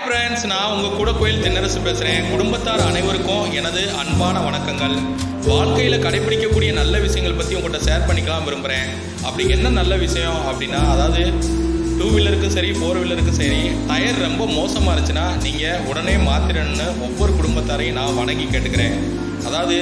friends நான் உங்கள் கூட கோயில் தென்னரசு பேசுகிறேன் குடும்பத்தார் அனைவருக்கும் எனது அன்பான வணக்கங்கள் வாழ்க்கையில் கடைபிடிக்கக்கூடிய நல்ல விஷயங்கள் பற்றி உங்கள்கிட்ட ஷேர் பண்ணிக்கலாம் விரும்புகிறேன் அப்படி என்ன நல்ல விஷயம் அப்படின்னா அதாவது டூ வீலருக்கும் சரி ஃபோர் வீலருக்கும் சரி டயர் ரொம்ப மோசமாக இருந்துச்சுன்னா நீங்கள் உடனே மாற்றிடணும்னு ஒவ்வொரு குடும்பத்தாரையும் நான் வணங்கி கேட்டுக்கிறேன் அதாவது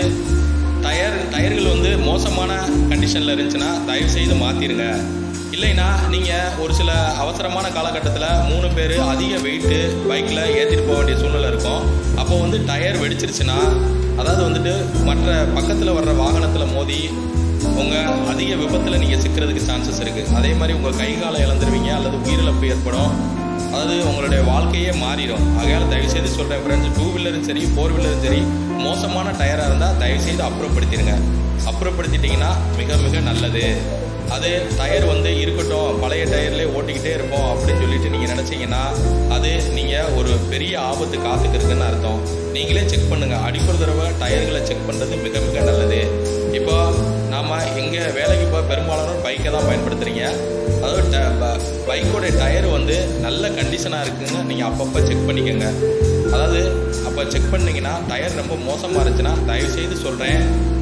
டயர் டயர்கள் வந்து மோசமான கண்டிஷனில் இருந்துச்சுன்னா தயவு செய்து மாற்றிடுங்க இல்லைன்னா நீங்கள் ஒரு சில அவசரமான காலகட்டத்தில் மூணு பேர் அதிக வெயிட்டு பைக்கில் ஏற்றிட்டு போக வேண்டிய சூழ்நிலை இருக்கும் அப்போ வந்து டயர் வெடிச்சிருச்சுன்னா அதாவது வந்துட்டு மற்ற பக்கத்தில் வர்ற வாகனத்தில் மோதி உங்கள் அதிக விபத்தில் நீங்கள் சிக்கிறதுக்கு சான்சஸ் இருக்குது அதே மாதிரி உங்கள் கை காலை இழந்துருவீங்க அல்லது உயிரிழப்பு ஏற்படும் அதாவது உங்களுடைய வாழ்க்கையே மாறிடும் ஆகையால் தயவுசெய்து சொல்கிறேன் ஃப்ரெண்ட்ஸ் டூ வீலரும் சரி ஃபோர் வீலரும் சரி மோசமான டயராக இருந்தால் தயவுசெய்து அப்புறப்படுத்திடுங்க அப்புறப்படுத்திட்டிங்கன்னா மிக மிக நல்லது அது டயர் வந்து இருக்கட்டும் பழைய டயர்லேயே ஓட்டிக்கிட்டே இருப்போம் அப்படின்னு சொல்லிட்டு நீங்கள் நினச்சிங்கன்னா அது நீங்கள் ஒரு பெரிய ஆபத்து காத்துக்கு இருக்குன்னு அர்த்தம் நீங்களே செக் பண்ணுங்கள் அடிப்பொரு தடவை டயர்களை செக் பண்ணுறது மிக மிக நல்லது இப்போ நாம் எங்கே வேலைக்கு போய் பெரும்பாலானோர் பைக்கை தான் பயன்படுத்துகிறீங்க அதாவது ட ப- பைக்கோடைய டயர் வந்து நல்ல கண்டிஷனாக இருக்குன்னு நீங்கள் அப்பப்போ செக் பண்ணிக்கோங்க அதாவது அப்போ செக் பண்ணீங்கன்னா டயர் ரொம்ப மோசமாக இருந்துச்சுன்னா தயவுசெய்து சொல்கிறேன்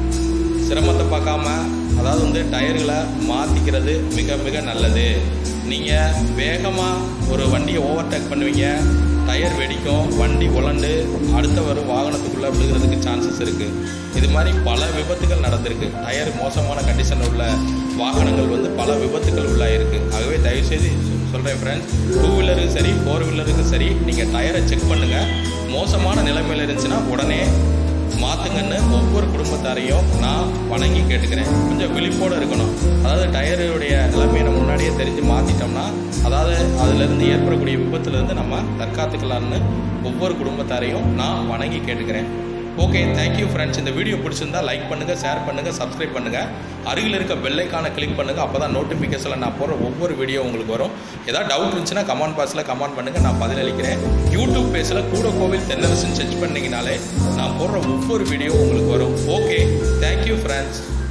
சிரமத்தை பார்க்காம அதாவது வந்து டயர்களை மாற்றிக்கிறது மிக மிக நல்லது நீங்கள் வேகமாக ஒரு வண்டியை ஓவர்டேக் பண்ணுவீங்க டயர் வெடிக்கும் வண்டி உலண்டு அடுத்த வரும் வாகனத்துக்குள்ளே விழுகிறதுக்கு சான்சஸ் இருக்குது இது மாதிரி பல விபத்துகள் நடந்திருக்கு டயர் மோசமான கண்டிஷனில் உள்ள வாகனங்கள் வந்து பல விபத்துகள் உள்ளாயிருக்கு ஆகவே தயவுசெய்து சொல்கிறேன் ஃப்ரெண்ட்ஸ் டூ வீலருக்கும் சரி ஃபோர் வீலருக்கும் சரி நீங்கள் டயரை செக் பண்ணுங்கள் மோசமான நிலைமையில் இருந்துச்சுன்னா உடனே மாற்றுங்கன்னு ஒவ்வொரு குடும்பத்தாரையும் நான் வணங்கி கேட்டுக்கிறேன் கொஞ்சம் விழிப்போடு இருக்கணும் அதாவது டயருடைய நிலைமையை நம்ம முன்னாடியே தெரிஞ்சு மாற்றிட்டோம்னா அதாவது அதிலிருந்து ஏற்படக்கூடிய விபத்துலேருந்து நம்ம தற்காத்துக்கலாம்னு ஒவ்வொரு குடும்பத்தாரையும் நான் வணங்கி கேட்டுக்கிறேன் ஓகே தேங்க்யூ ஃப்ரெண்ட்ஸ் இந்த வீடியோ பிடிச்சிருந்தா லைக் பண்ணுங்கள் ஷேர் பண்ணுங்கள் சப்ஸ்கிரைப் பண்ணுங்கள் அருகில் இருக்க பெல்லைக்கான கிளிக் பண்ணுங்கள் அப்போ தான் நோட்டிஃபிகேஷனில் நான் போடுற ஒவ்வொரு வீடியோ உங்களுக்கு வரும் ஏதாவது டவுட் இருந்துச்சுன்னா கமெண்ட் பாக்ஸில் கமெண்ட் பண்ணுங்கள் நான் பதிலளிக்கிறேன் யூடியூப் பேஜில் கூட கோவில் தென்னரசன் செக் பண்ணிங்கனாலே நான் போடுற ஒவ்வொரு வீடியோ உங்களுக்கு வரும் ஓகே தேங்க்யூ ஃப்ரெண்ட்ஸ்